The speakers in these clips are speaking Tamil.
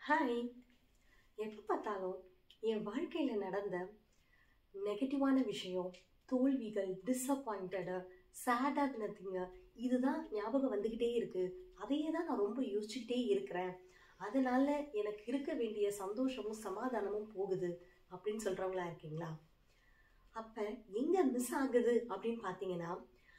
ஹாய் எப்போ பார்த்தாலும் என் வாழ்க்கையில் நடந்த நெகட்டிவான விஷயம் தோல்விகள் டிஸப்பாயிண்டடு சேடாகினதுங்க இதுதான் ஞாபகம் வந்துக்கிட்டே இருக்குது அதையே தான் நான் ரொம்ப யோசிச்சுக்கிட்டே இருக்கிறேன் அதனால எனக்கு இருக்க வேண்டிய சந்தோஷமும் சமாதானமும் போகுது அப்படின்னு சொல்கிறவங்களா இருக்கீங்களா அப்போ எங்கே மிஸ் ஆகுது அப்படின்னு பார்த்தீங்கன்னா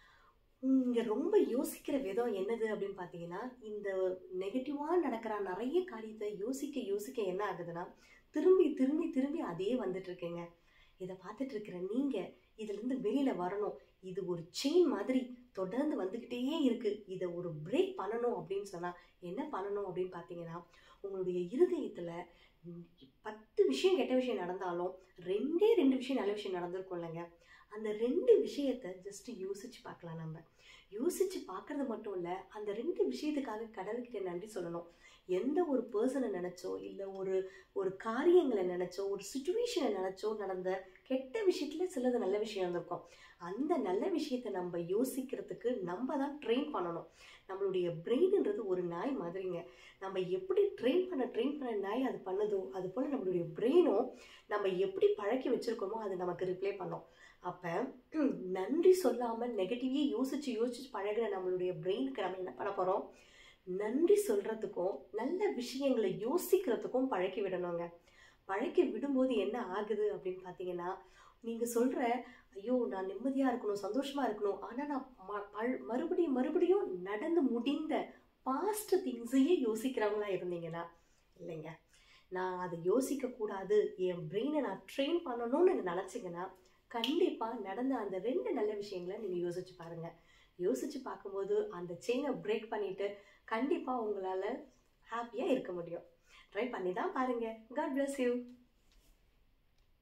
இங்கே ரொம்ப யோசிக்கிற விதம் என்னது அப்படின்னு பார்த்தீங்கன்னா இந்த நெகட்டிவாக நடக்கிற நிறைய காரியத்தை யோசிக்க யோசிக்க என்ன ஆகுதுன்னா திரும்பி திரும்பி திரும்பி அதே வந்துட்டு இருக்குங்க இதை பார்த்துட்டு இருக்கிற நீங்கள் இதுலேருந்து வெளியில் வரணும் இது ஒரு செயின் மாதிரி தொடர்ந்து வந்துக்கிட்டே இருக்குது இதை ஒரு பிரேக் பண்ணணும் அப்படின்னு சொன்னால் என்ன பண்ணணும் அப்படின்னு பார்த்தீங்கன்னா உங்களுடைய இருதயத்தில் பத்து விஷயம் கெட்ட விஷயம் நடந்தாலும் ரெண்டே ரெண்டு விஷயம் நல்ல விஷயம் நடந்திருக்கும் இல்லைங்க அந்த ரெண்டு விஷயத்த ஜஸ்ட் யோசிச்சு பார்க்கலாம் நம்ம யோசிச்சு பார்க்கறது மட்டும் இல்லை அந்த ரெண்டு விஷயத்துக்காக கடவுள்கிட்ட நன்றி சொல்லணும் எந்த ஒரு பர்சனை நினச்சோ இல்லை ஒரு ஒரு காரியங்களை நினச்சோ ஒரு சுச்சுவேஷனை நினச்சோ நடந்த கெட்ட விஷயத்துல சிலது நல்ல விஷயம் இருந்திருக்கும் அந்த நல்ல விஷயத்தை நம்ம யோசிக்கிறதுக்கு நம்ம தான் ட்ரெயின் பண்ணணும் நம்மளுடைய பிரெயின்ன்றது ஒரு நாய் மாதிரிங்க நம்ம எப்படி ட்ரெயின் பண்ண ட்ரெயின் பண்ண நாய் அது பண்ணுதோ அது போல் நம்மளுடைய பிரெயினும் நம்ம எப்படி பழக்கி வச்சுருக்கோமோ அது நமக்கு ரிப்ளை பண்ணோம் அப்போ நன்றி சொல்லாமல் நெகட்டிவே யோசித்து யோசிச்சு பழகிற நம்மளுடைய பிரெயினுக்கு நம்ம என்ன பண்ண போகிறோம் நன்றி சொல்கிறதுக்கும் நல்ல விஷயங்களை யோசிக்கிறதுக்கும் பழக்கி விடணுங்க பழக்கி விடும்போது என்ன ஆகுது அப்படின்னு பார்த்தீங்கன்னா நீங்கள் சொல்கிற ஐயோ நான் நிம்மதியாக இருக்கணும் சந்தோஷமாக இருக்கணும் ஆனால் நான் ம பல் மறுபடியும் மறுபடியும் நடந்து முடிந்த பாஸ்ட் திங்ஸையே யோசிக்கிறவங்களா இருந்தீங்கன்னா இல்லைங்க நான் அதை யோசிக்கக்கூடாது என் பிரெயினை நான் ட்ரெயின் பண்ணணும்னு நினச்சிங்கன்னா கண்டிப்பாக நடந்த அந்த ரெண்டு நல்ல விஷயங்களை நீங்கள் யோசிச்சு பாருங்கள் யோசிச்சு பார்க்கும்போது அந்த செயினை பிரேக் பண்ணிவிட்டு கண்டிப்பாக உங்களால் ஹாப்பியாக இருக்க முடியும் ட்ரை பண்ணி தான் பாருங்கள் காட் பிளஸ் யூ